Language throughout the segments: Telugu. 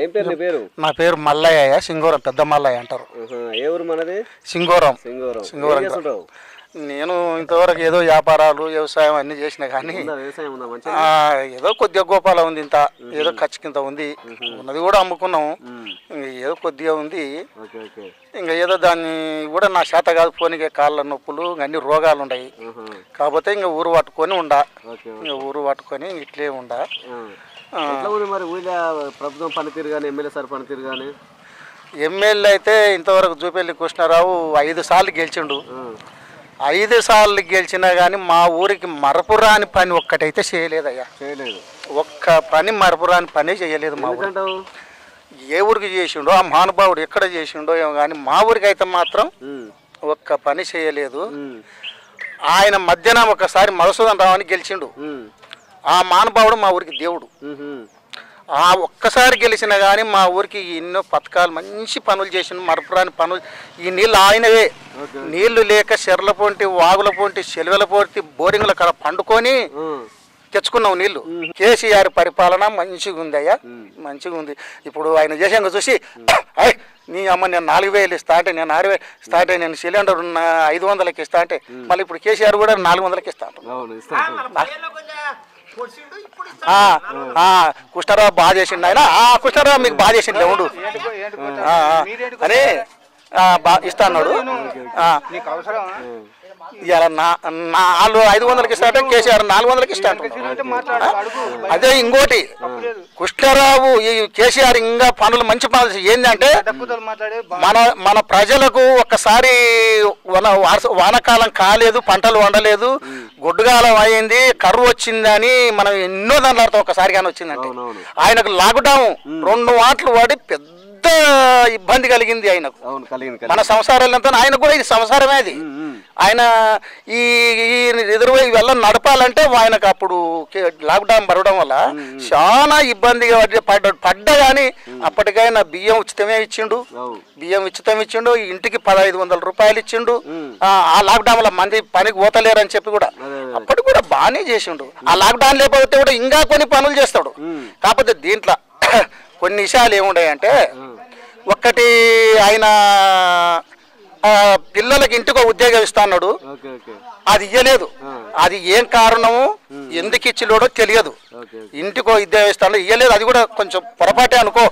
ఏం పేరు నీ పేరు నా పేరు మల్లయ్య సింగోరం పెద్ద మల్లయ్య అంటారు ఆహా, ఏ ఊరు మనది సింగోరం సింగూరం సింగూరం ఏం చేస్తుంటావు నేను ఇంతవరకు ఏదో వ్యాపారాలు వ్యవసాయం అన్ని చేసిన కానీ ఉందా వ్యవసాయం ఉందా మంచిగా ఆ, ఏదో కొద్దిగా గోపాల ఉంది ఇంత ఏదో ఖర్చుకింత ఉంది ఉన్నది కూడా అమ్ముకున్నాం ఇంక ఏదో కొద్దిగా ఉంది ఓకే ఓకే ఇంకా ఏదో దాన్ని కూడా నా చేత కాదు పోనీకే కాళ్ళ నొప్పులు ఇంక అన్ని రోగాలు ఉన్నాయి ఆహా, కాకపోతే ఇంకా ఊరు పట్టుకొని ఉండా ఓకే ఇంకా ఊరు పట్టుకొని ఇట్లే ఉండా ఆ. ఎట్లా ఉంది మరి ఊళ్ళో ప్రభుత్వం పనితీరు కానీ ఎమ్మెల్యే సార్ పనితీరు కానీ ఎమ్మెల్యే అయితే ఇంతవరకు జూపల్లి కృష్ణారావు ఐదు సార్లు గెలిచిండు ఐదు సార్లు గెలిచినా కానీ మా ఊరికి మరపురాని పని ఒక్కటైతే చేయలేదయ్యా చేయలేదు ఒక్క పని మరపురాని పని చేయలేదు మా ఊరు ఎందుకంటావు ఏ ఊరికి చేసిండో ఆ మహానుభావుడు ఎక్కడ చేసిండో ఏమో కానీ మా ఊరికి అయితే మాత్రం ఉమ్, ఒక్క పని చేయలేదు ఉమ్, ఆయన మధ్యన ఒకసారి మధుసూదన్ రావు అని గెలిచిండు ఉమ్, ఆ మహానుభావుడు మా ఊరికి దేవుడు ఉహుం, ఆ ఒక్కసారి గెలిచినా కానీ మా ఊరికి ఎన్నో పథకాలు మంచి పనులు చేసిన మరపురాని పనులు ఈ నీళ్ళు ఆయనవే ఓకే. నీళ్లు లేక చెర్ల పొంటి వాగుల పొంటి చెలువల పొంటి బోరింగ్ల కడ పండుకొని ఉమ్, తెచ్చుకున్నాం నీళ్లు కేసీఆర్ పరిపాలన మంచిగా ఉంది అయ్యా మంచిగా ఉంది ఇప్పుడు ఆయన చేసాక చూసి "ఐ, నీ అమ్మ నేను నాలుగు వేలు ఇస్తా అంటే నేను ఆరు వేలు ఇస్తా అంటే నేను సిలిండర్ ఉన్న ఐదు వందలకి ఇస్తా అంటే మళ్ళీ ఇప్పుడు కేసీఆర్ కూడా నాలుగు వందలకి ఇస్తా అంటున్నాడు. అవును ఇస్తాను ఆ, ఆ, కృష్ణారావు బాగా చేసిండు ఆయన ఆ కృష్ణారావు మీకు బాగా చేసిండు ఉండు ఆ, ఆ, అని ఆ, బా ఇస్తా అన్నాడు ఆ, నీకు అవసరం ఇవాళ నా నా వాళ్ళు ఐదు వందలకి ఇస్తా అంటే కేసీఆర్ నాలుగు వందలకి ఇస్తా అంటున్నాడు. మాట్లాడు అడుగు అదే ఇంకోటి కృష్ణారావు ఈ కేసీఆర్ ఇంకా పనులు మంచి పనులు ఏంటంటే తప్పుదలు మాట్లాడే మన మన ప్రజలకు ఒక్కసారి వన వారస- వానకాలం కాలేదు పంటలు వండలేదు గొడ్డుగాలం అయింది కరువు వచ్చిందని మనం ఎన్నో దాంట్లో ఒకసారి కానీ వచ్చిందంటే అవునవును. ఆయనకు లాక్డౌన్ రెండు మాటలు వాడి పెద్ద ఇబ్బంది కలిగింది ఆయనకు అవును కలిగింది మన కలిగింది సంసారాలంతా ఆయన కూడా ఇది సంసారమే అది ఉమ్, ఆయన ఈ ఈ ఎదురు ఇవల్ల నడపాలంటే ఆయనకు అప్పుడు కే- లాక్డౌన్ పడడం వల్ల చాలా ఇబ్బందిగా పడ్డ- పడ్డ పడ్డ కానీ అప్పటికైనా బియ్యం ఉచితమే ఇచ్చిండు అవును బియ్యం ఉచితం ఇచ్చిండు ఇంటికి పదహైదు వందల రూపాయలు ఇచ్చిండు ఆ, ఆ లాక్డౌన్ లో మంది పనికి పోతలేరు అని చెప్పి కూడా అదే, అదే. అప్పటికి కూడా బాగానే చేసిండు ఆ లాక్డౌన్ లేకపోతే కూడా ఇంకా కొన్ని పనులు చేస్తాడు కాకపోతే దీంట్లో కొన్ని విషయాలు ఏముంటాయంటే ఒక్కటి ఆయన ఆ, పిల్లలకి ఇంటికి ఉద్యోగం ఇస్తా అన్నాడు ఓకే ఓకే అది ఇయ్యలేదు అది ఏం కారణము ఎందుకు ఇచ్చిలోడో తెలియదు ఓకే ఓకే ఇంటికో ఉద్యోగం ఇస్తాను ఇయ్యలేదు అది కూడా కొంచెం పొరపాటే అనుకో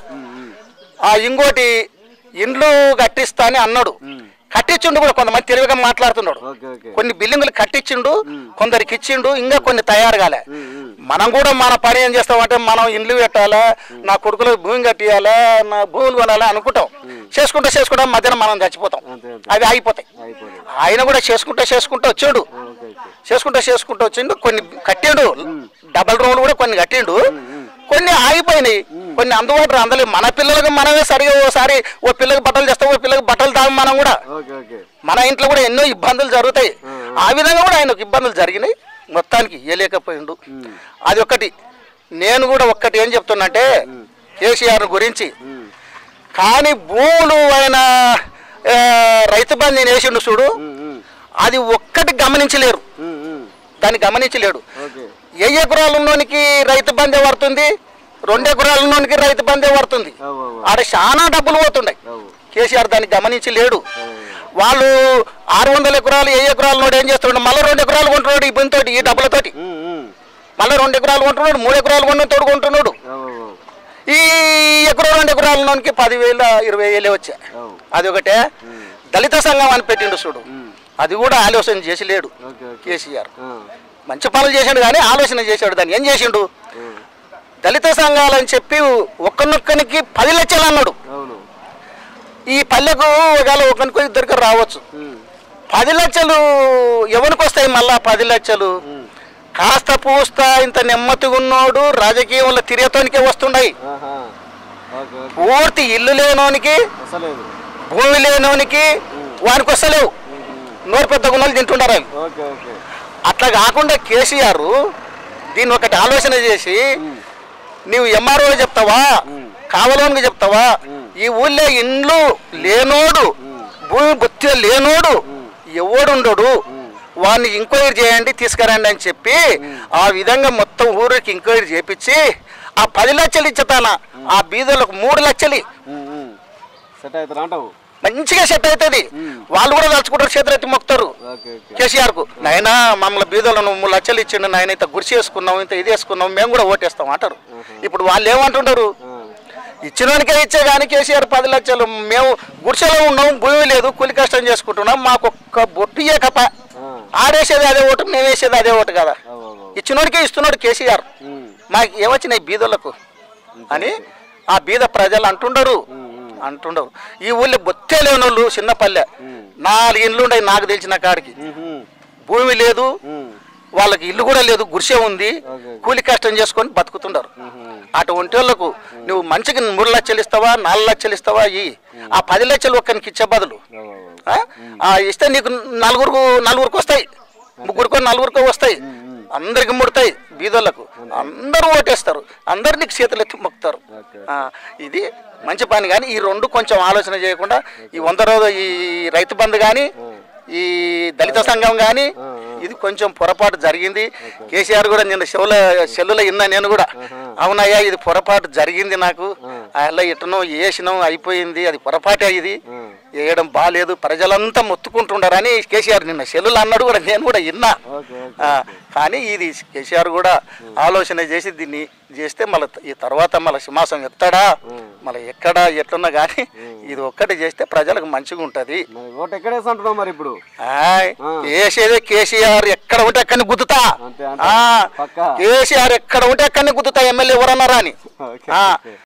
ఆ ఇంకోటి ఇండ్లు కట్టిస్తా అని అన్నాడు కట్టించిండు కూడా కొంతమంది తెలివిగా మాట్లాడుతున్నాడు ఓకే ఓకే కొన్ని బిల్డింగులు కట్టించిండు కొందరికి ఇచ్చిండు ఇంకా కొన్ని తయారు కాలే మనం కూడా మన పని ఏం చేస్తామంటే మనం ఇండ్లు పెట్టాలా నా కొడుకులకు భూమి కట్టియాలా నా భూములు కొనాలా అనుకుంటాం చేసుకుంటా చేసుకుంటా మధ్యన మనం చచ్చిపోతాం అంతే అంతే అవి ఆగిపోతాయి అయిపోయింది ఆయన కూడా చేసుకుంటా చేసుకుంటా వచ్చాడు ఓకే ఓకే చేసుకుంటా చేసుకుంటా వచ్చిండు కొన్ని కట్టిండు డబల్ రౌండ్ కూడా కొన్ని కట్టిండు కొన్ని ఆగిపోయినాయి కొన్ని అందుబాటులో అందలేదు మన పిల్లలకు మనమే సరిగా ఓసారి ఓ పిల్లకి బట్టలు చేస్తాం ఓ పిల్లకి బట్టలు తాగు మనం కూడా ఓకే ఓకే మన ఇంట్లో కూడా ఎన్నో ఇబ్బందులు జరుగుతాయి ఆ విధంగా కూడా ఆయనకు ఇబ్బందులు జరిగినాయి మొత్తానికి ఇయ్యలేకపోయిండు అది ఒకటి నేను కూడా ఒక్కటి ఏం చెప్తున్నంటే కేసీఆర్ గురించి కానీ భూములు ఆయన ఆ, రైతు బంధు నేను వేసిండు చూడు అది ఒక్కటి గమనించలేరు దాన్ని గమనించలేడు ఓకే ఏ ఎకరాలు ఉన్నోనికి రైతు బందే పడుతుంది రెండు ఎకరాలు ఉన్నోనికి రైతు బందే పడుతుంది అవు అవు ఆడ చాలా డబ్బులు పోతున్నాయి అవు కేసీఆర్ దాన్ని గమనించి లేడు వాళ్ళు ఆరు వందల ఎకరాలు ఏ ఎకరాలు నోడు ఏం చేస్తున్నాడు మళ్ళీ రెండు ఎకరాలు కొంటున్నాడు ఈ తోటి ఈ డబ్బులతోటి ఉమ్, ఉమ్. మళ్ళీ రెండు ఎకరాలు కొంటున్నాడు మూడు ఎకరాలు కొన్న తోడు కొంటున్నాడు అవు అవు అవు. ఈ ఎకరం రెండు ఎకరాల నోనికి పదివేల ఇరవై వేలే వచ్చాయి అవు అది ఒకటే దళిత సంఘం అని పెట్టిండు చూడు అది కూడా ఆలోచన చేసి లేడు ఓకే ఓకే కేసీఆర్ ఆ, మంచి పనులు చేశాడు కానీ ఆలోచన చేశాడు దాన్ని ఏం చేసిండు దళిత సంఘాలని చెప్పి ఒక్కనొక్కనికి పది లక్షలు అన్నాడు అవును ఈ పల్లెకు ఒకవేళ ఒకరికో ఇద్దరికి రావచ్చు ఉమ్, పది లక్షలు ఎవరికి వస్తాయి మళ్ళా పది లక్షలు కాస్త పూస్తా ఇంత నెమ్మదిగా ఉన్నోడు రాజకీయంలో తిరిగేతోనికే వస్తున్నాయి ఆహా. ఓకే ఓకే పూర్తి ఇల్లు లేనోనికి అసలేదు భూమి లేనోనికి వానికి వస్తలేవు నోరు పెద్ద గుణాలు తింటున్నారు అవి ఓకే ఓకే అట్లా కాకుండా కేసీఆర్ దీన్ని ఒకటి ఆలోచన చేసి నీవు ఎంఆర్ఓ చెప్తావా కావలోనికి చెప్తావా ఈ ఊళ్ళో ఇండ్లు లేనోడు భూమి బొత్తిగా లేనోడు ఎవడుండడు వాడిని ఎంక్వైరీ చేయండి తీసుకురండి అని చెప్పి ఆ విధంగా మొత్తం ఊరికి ఎంక్వైరీ చేపించి ఆ పది లక్షలు ఇచ్చతానా ఆ బీదలకు మూడు లక్షలు ఉమ్, ఉమ్. సెట్ అవుతారా అంటావు మంచిగా సెట్ అవుతుంది వాళ్ళు కూడా తలుచుకుంటారు చేతులెత్తి మొక్కుతారు ఓకే ఓకే కేసీఆర్ కు నాయన మమ్మల్ని బీదలను మూడు లక్షలు ఇచ్చిండు నాయన ఇంత గురిసి వేసుకున్నాం ఇంత ఇది వేసుకున్నాం మేము కూడా ఓటేస్తాం అంటారు ఇప్పుడు వాళ్ళు ఏమంటుంటారు ఆ, ఇచ్చినోనికే ఇచ్చే కానీ కేసీఆర్ పది లక్షలు మేము గుడిసెలో ఉన్నాం భూమి లేదు కూలి కష్టం చేసుకుంటున్నాం మాకు ఒక్క బొట్టు ఇయ్యకప ఆ. ఆడేసేది అదే ఓటు మేము వేసేది అదే ఓటు కదా అవు, అవు, అవు. ఇచ్చినోడికే ఇస్తున్నాడు కేసీఆర్ ఉమ్, మాకు ఏమొచ్చినాయి బీదలకు అని ఆ బీద ప్రజలు అంటుండరు అంటుండరు ఈ ఊళ్ళో బొత్తే లేని వాళ్ళు చిన్నపల్లె నాలుగు ఇండ్లు ఉన్నాయి నాకు తెలిసిన కాడికి ఉమ్, భూమి లేదు ఉమ్, వాళ్ళకి ఇల్లు కూడా లేదు గుడిసె ఉంది ఓకే. కూలి కష్టం చేసుకొని బతుకుతుంటారు ఉమ్. అటువంటి వాళ్ళకు నువ్వు మంచిగా మూడు లక్షలు ఇస్తావా నాలుగు లక్షలు ఇస్తావా ఈ ఆ పది లక్షలు ఒక్కరికి ఇచ్చే బదులు అవు, అవు, అవు. ఆ? ఆ ఇస్తే నీకు నలుగురు నలుగురికి వస్తాయి ముగ్గురికో నలుగురికో వస్తాయి అందరికి ముడతాయి బీదోళ్ళకు అందరూ ఓటేస్తారు అందరు నీకు చేతులు ఎత్తి మొక్కుతారు ఓకే, ఆ, ఇది మంచి పని కానీ ఈ రెండు కొంచెం ఆలోచన చేయకుండా ఈ వంద రోజు ఈ రైతు బంధు కానీ ఈ దళిత సంఘం కానీ ఇది కొంచెం పొరపాటు జరిగింది కేసీఆర్ కూడా నిన్న చెవుల సెల్లులో విన్నా నేను కూడా అవునయ్యా ఇది పొరపాటు జరిగింది నాకు అలా ఎటునో వేసినాం అయిపోయింది అది పొరపాటే ఇది వేయడం బాగాలేదు ప్రజలంతా మొత్తుకుంటుండారని కేసీఆర్ నిన్న సెల్లులు అన్నాడు కూడా నేను కూడా విన్నా ఓకే ఓకే ఆ, కానీ ఇది కేసీఆర్ కూడా ఆలోచన చేసి దీన్ని చేస్తే మళ్ళీ ఈ తర్వాత మళ్ళీ సింహాసం ఎత్తాడా మళ్ళీ ఎక్కడా ఎట్లున్నా కానీ ఇది ఒక్కటి చేస్తే ప్రజలకు మంచిగా ఉంటుంది మరి ఓటు ఎక్కడ వేసి అంటున్నావు మరి ఇప్పుడు ఆయ్, వేసేదే కేసీఆర్ ఎక్కడ ఉంటే అక్కడిని గుద్దుతా అంతే అంతే ఆ, పక్కా కేసీఆర్ ఎక్కడ ఉంటే అక్కడిని గుద్దుతా ఎమ్మెల్యే ఎవరన్నారా అని ఓకే ఆ, ఓకే